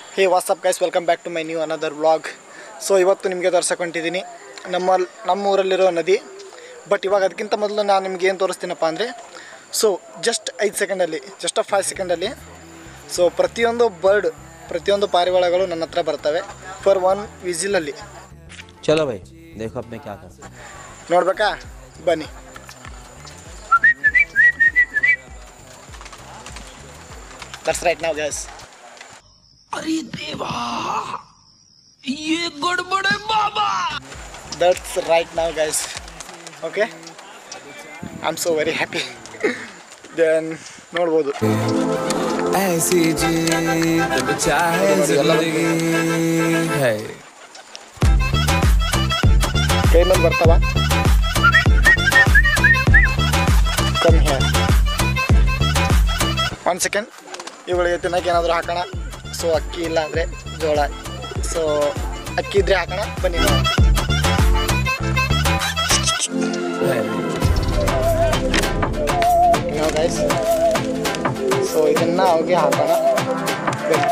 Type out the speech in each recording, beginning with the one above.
Hey what's up guys welcome back to my new another vlog so ಇವತ್ತು ನಿಮಗೆ ತೋರ್ಸಕೊಂಡಿದ್ದೀನಿ ನಮ್ಮ ನಮ್ಮ ಊರಲ್ಲಿರೋ ನದಿ ಬಟ್ ಇವಾಗ ಅದಕ್ಕಿಂತ ಮೊದಲು ನಾನು ನಿಮ್ಗೆ ಏನು ತೋರಿಸ್ತೀನಪ್ಪ ಅಂದರೆ ಸೊ ಜಸ್ಟ್ ಐದು ಸೆಕೆಂಡಲ್ಲಿ ಜಸ್ಟ್ ಫೈವ್ ಸೆಕೆಂಡಲ್ಲಿ ಸೊ ಪ್ರತಿಯೊಂದು ಬರ್ಡ್ ಪ್ರತಿಯೊಂದು ಪಾರಿವಾಳಗಳು ನನ್ನ ಹತ್ರ ಬರ್ತವೆ ಫಾರ್ ಒನ್ ವಿಸಿಲಲ್ಲಿ चलो भाई देखो अब मैं क्या कर सकता ನೋಡ್ಬೇಕಾ ಬನ್ನಿ ದಟ್ಸ್ ರೈಟ್ ನಾವು ಗ್ಯಾಸ್ ದಟ್ಸ್ ರೈಟ್ ನಾವು guys okay I am so very happy then ನೋಡ್ಬೋದು ऐसी जीत चाहे जिंदगी है ಕೈ ಮೇಲೆ ಬರ್ತಾವ ಕಮ್ಮಿ ಹೇರ್ ಒನ್ ಸೆಕೆಂಡ್ ಇವುಗಳಿಗೆ ತಿನ್ನಕ್ಕೆ ಏನಾದರೂ ಹಾಕೋಣ ಸೊ ಅಕ್ಕಿ ಇಲ್ಲ ಅಂದರೆ ಜೋಳ ಸೊ ಅಕ್ಕಿ ಇದ್ರೆ ಹಾಕೋಣ ಬನ್ನಿ ನೋಡೋಣ. ನಾವು ಗೈಸ್ ಸೊ ಇದನ್ನು ಅವಾಗೆ ಹಾಕೋಣ ಬನ್ನಿ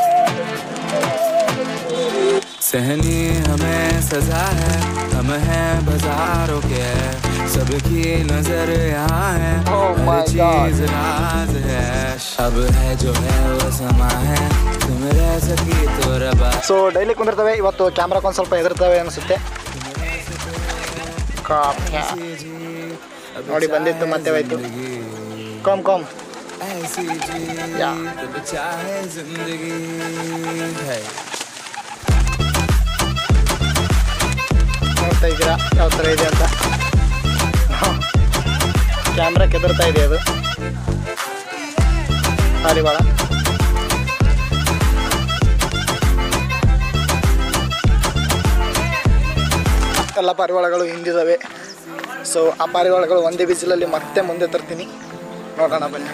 सहनी हमें सजा है हम हैं बाजारों के सबकी नजर यहाँ है Oh my हर चीज राज है अब है जो है वो समा है तुम रह सकी तो रबा ಸೊ ಡೈಲಿ ಕುಂದಿರ್ತವೆ ಇವತ್ತು ಕ್ಯಾಮ್ರಾಕ್ಕೆ ಒಂದು ಸ್ವಲ್ಪ ಹೆದರ್ತವೆ ಅನಿಸುತ್ತೆ ಕಾಪ್ಯಾ. ನೋಡಿ ಬಂದಿತ್ತು ಮತ್ತೆ ಹೋಯ್ತು ಕಾಮ್ ಕಾಮ್ ऐसी जीत या। चाहे जिंदगी है ನೋಡ್ತಾ ಇದ್ದೀರಾ ಯಾವ ಥರ ಇದೆ ಅಂತ ಕ್ಯಾಮ್ರಾ ಕೆದರ್ತಾ ಇದೆ ಅದು ಪಾರಿವಾಳ ಎಲ್ಲ ಪಾರಿವಾಳಗಳು ಹಿಂದಿದ್ದಾವೆ ಸೊ ಆ ಪಾರಿವಾಳಗಳು ಒಂದೇ ಬಿಸಿಲಲ್ಲಿ ಮತ್ತೆ ಮುಂದೆ ತರ್ತೀನಿ ನೋಡೋಣ ಬನ್ನಿ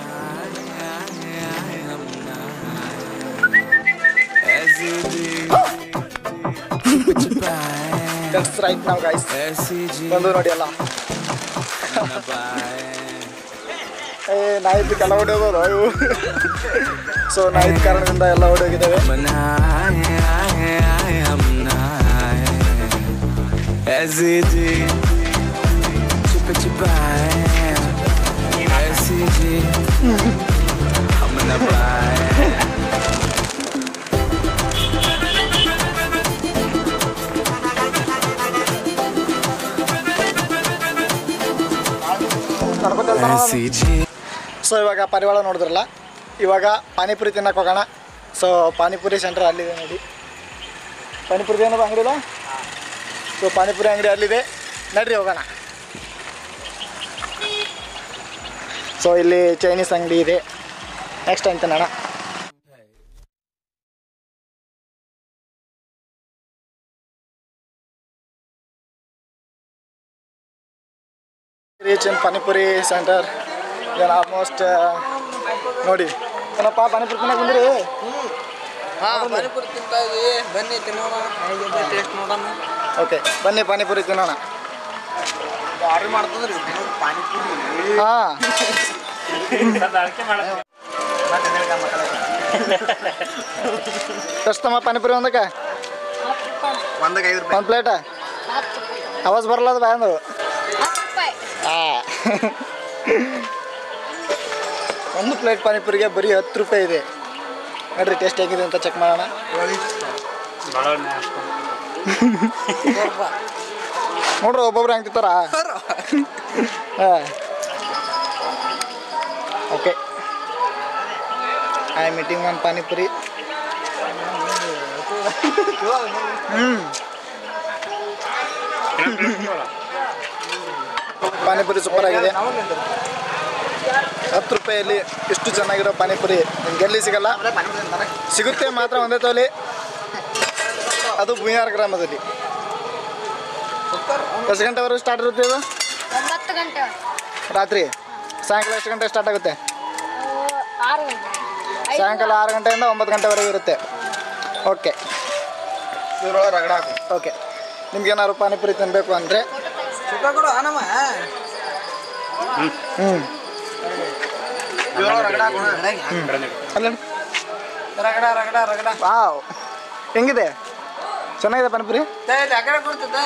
ऐसी जीत छुप छुपाए ದಟ್ಸ್ ರೈಟ್ ನಾವು ಗಾಯ್ಸ್ ऐसी जीत ಬಂದು ನೋಡಿ ಅಲ್ಲ न पाए ಏ ನಾಯಿದ್ದು ಕೆಲ ಹೊಡೆಯೋದು ಇವು ಸೊ ನಾಯಿದ ಕಾರಣದಿಂದ ಎಲ್ಲ ಹೊಡೆಯೋಗಿದ್ದಾವೆ मनाए आए आए हम नहाए ऐसी जी छुप छुपाए ऐसी जी हम न पाए ऐसी जी ಸೊ ಇವಾಗ ಪಾರಿವಾಳ ನೋಡಿದ್ರಲ್ಲ ಇವಾಗ ಪಾನಿಪುರಿ ತಿನ್ನಕ್ಕೆ ಹೋಗೋಣ ಸೊ ಪಾನಿಪುರಿ ಸೆಂಟರ್ ಅಲ್ಲಿದೆ ನೋಡಿ ಪಾನಿಪುರಿ ಏನದು ಅಂಗಡಿ ಇಲ್ಲ ಸೊ ಪಾನಿಪುರಿ ಅಂಗಡಿ ಅಲ್ಲಿದೆ ನಡ್ರಿ ಹೋಗೋಣ ಸೊ ಇಲ್ಲಿ ಚೈನೀಸ್ ಅಂಗಡಿ ಇದೆ ನೆಕ್ಸ್ಟ್ ಟೈಮ್ ತಿನ್ನೋಣ reach in panipuri center then almost ನೋಡಿ ಏನಪ್ಪ ಪಾನಿಪುರಿ ತಿನ್ನಕ್ಕೆ ಬಂದಿರಿ ಹಾಂ ಪಾನಿಪುರಿ ತಿಂತಾ ಇದೀವಿ ಬನ್ನಿ ತಿನ್ನೋಣ ಹೇಗಿದೆ ಟೇಸ್ಟ್ ನೋಡೋಣ ಓಕೆ ಬನ್ನಿ ಪಾನಿಪುರಿ ತಿನ್ನೋಣ ಆರ್ಡರ್ ಮಾಡ್ತದ್ರಿ ಪಾನಿಪುರಿ ಹಾಂ ಎಷ್ಟಮ್ಮ ಪಾನಿಪುರಿ ಒಂದಕ್ಕೆ ಒಂದಾಗ ಐದು ರೂಪಾಯಿ ಒಂದು ಪ್ಲೇಟ ಅವಾಜ್ ಬರಲ್ಲ ಅದು ಬಾಯಂದು ಹಾಂ ಒಂದು ಪ್ಲೇಟ್ ಪಾನಿಪುರಿಗೆ ಬರೀ ಹತ್ತು ರೂಪಾಯಿ ಇದೆ ನೋಡ್ರಿ ಟೇಸ್ಟ್ ಹೇಗಿದೆ ಅಂತ ಚೆಕ್ ಮಾಡೋಣ ನೋಡ್ರಿ ಒಬ್ಬೊಬ್ರು ಹೆಂಗೆ ತಿಂತಾರ ಹಾಂ okay I am meeting one panipuri ಹ್ಞೂ ಪಾನಿಪುರಿ ಸೂಪರ್ ಆಗಿದೆ ಹತ್ತು ರೂಪಾಯಲ್ಲಿ ಇಷ್ಟು ಚೆನ್ನಾಗಿರೋ ಪಾನಿಪುರಿ ನಿಮ್ಗೆ ಎಲ್ಲಿ ಸಿಗಲ್ಲ ಸಿಗುತ್ತೆ ಮಾತ್ರ ಒಂದೇ ತೋಲಿ ಅದು ಭೂಯಾರ್ ಗ್ರಾಮದಲ್ಲಿ ಎಷ್ಟು ಗಂಟೆವರೆಗೂ ಸ್ಟಾರ್ಟ್ ಇರುತ್ತೆ ಇದು ಒಂಬತ್ತು ಗಂಟೆ ರಾತ್ರಿ ಸಾಯಂಕಾಲ ಎಷ್ಟು ಗಂಟೆ ಸ್ಟಾರ್ಟ್ ಆಗುತ್ತೆ ಆ, ಆರು ಗಂಟೆ ಐದು ಸಾಯಂಕಾಲ ಆರು ಗಂಟೆಯಿಂದ ಒಂಬತ್ತು ಗಂಟೆವರೆಗೂ ಇರುತ್ತೆ ಓಕೆ ರಗಡ ಹಾಕು ಓಕೆ ನಿಮ್ಗೆ ಏನಾದ್ರು ಪಾನಿಪುರಿ ತಿನ್ನಬೇಕು ಅಂದರೆ ಸುತ್ತ ಕೊಡು ಆನಮ್ಮ ಹ್ಞೂ ರಗಡ ಹಾಕು ಅಲ್ಲ ರಗಡ ರಗಡ ರಗಡ ವಾವ್ ಹೆಂಗಿದೆ ಚೆನ್ನಾಗಿದೆ ಪಾನಿಪುರಿ ಆ ಕಡೆ ಕೊಡ್ತಿದ್ದ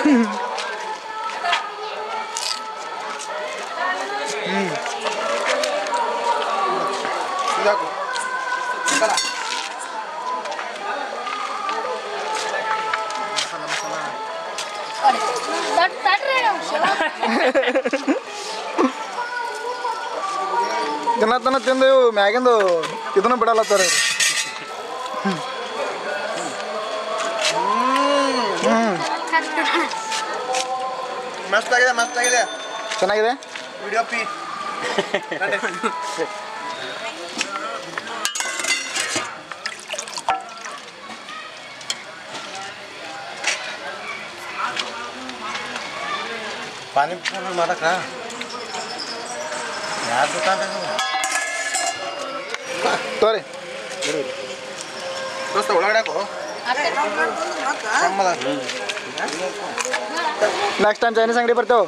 ಇದಾಕು ದಟ್ ತಟ್ರಿ ನಾವು ಶಿವ. ದಿನ ತನ ತಿಂದು ಇವು ಮ್ಯಾಗಿಂದು ಇದನ್ನು ಬಿಡಲತ್ತಾರ ಇವ್ರು. ಮಸ್ತ್ ಆಗಿದೆ ಮಸ್ತ್ ಆಗಿದೆ ಚೆನ್ನಾಗಿದೆ ವಿಡಿಯೋ ಪಿ ಪಾನಿಪುರಿ ಮಾಡಕ ಯಾರ ದುಕಾನ್ ತೋರಿ ದೋಸ್ತ ಒಳಗಡೆ ಹಾಕು ಕಮ್ಮದ ನೆಕ್ಸ್ಟ್ ಟೈಮ್ ಚೈನೀಸ್ ಅಂಗಡಿ ಬರ್ತೇವೆ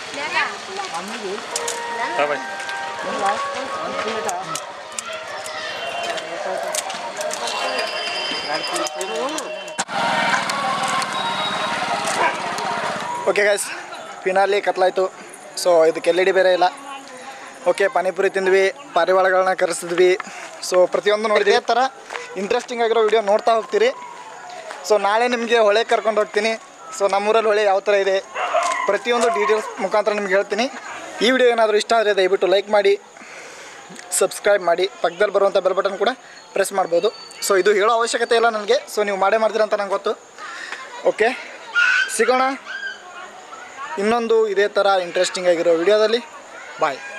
ಓಕೆ ಗೈಸ್ ಫಿನಾಲಿ ಕತ್ಲಾಯ್ತು ಸೊ ಇದಕ್ಕೆ ಎಲ್ ಇ ಡಿ ಬೇರೆ ಇಲ್ಲ ಓಕೆ ಪಾನಿಪುರಿ ತಿಂದ್ವಿ ಪಾರಿವಾಳಗಳನ್ನ ಕರೆಸಿದ್ವಿ ಸೊ ಪ್ರತಿಯೊಂದು ನೋಡಿದ್ವಿ ಇದೇ ಥರ ಇಂಟ್ರೆಸ್ಟಿಂಗ್ ಆಗಿರೋ ವಿಡಿಯೋ ನೋಡ್ತಾ ಹೋಗ್ತೀರಿ ಸೊ ನಾಳೆ ನಿಮಗೆ ಹೊಳೆ ಕರ್ಕೊಂಡು ಹೋಗ್ತೀನಿ ಸೊ ನಮ್ಮೂರಲ್ಲಿ ಹೊಳೆ ಯಾವ ಥರ ಇದೆ ಪ್ರತಿಯೊಂದು ಡೀಟೇಲ್ಸ್ ಮುಖಾಂತರ ನಿಮ್ಗೆ ಹೇಳ್ತೀನಿ ಈ ವಿಡಿಯೋ ಏನಾದರೂ ಇಷ್ಟ ಆದರೆ ದಯವಿಟ್ಟು ಲೈಕ್ ಮಾಡಿ ಸಬ್ಸ್ಕ್ರೈಬ್ ಮಾಡಿ ಪಕ್ಕದಲ್ಲಿ ಬರುವಂಥ ಬೆಲ್ ಬಟನ್ ಕೂಡ ಪ್ರೆಸ್ ಮಾಡ್ಬೋದು ಸೊ ಇದು ಹೇಳೋ ಅವಶ್ಯಕತೆ ಇಲ್ಲ ನನಗೆ ಸೊ ನೀವು ಮಾಡೇ ಮಾಡ್ತೀರ ಅಂತ ನಂಗೆ ಗೊತ್ತು ಓಕೆ ಸಿಗೋಣ ಇನ್ನೊಂದು ಇದೇ ಥರ ಇಂಟ್ರೆಸ್ಟಿಂಗ್ ಆಗಿರೋ ವಿಡಿಯೋದಲ್ಲಿ ಬಾಯ್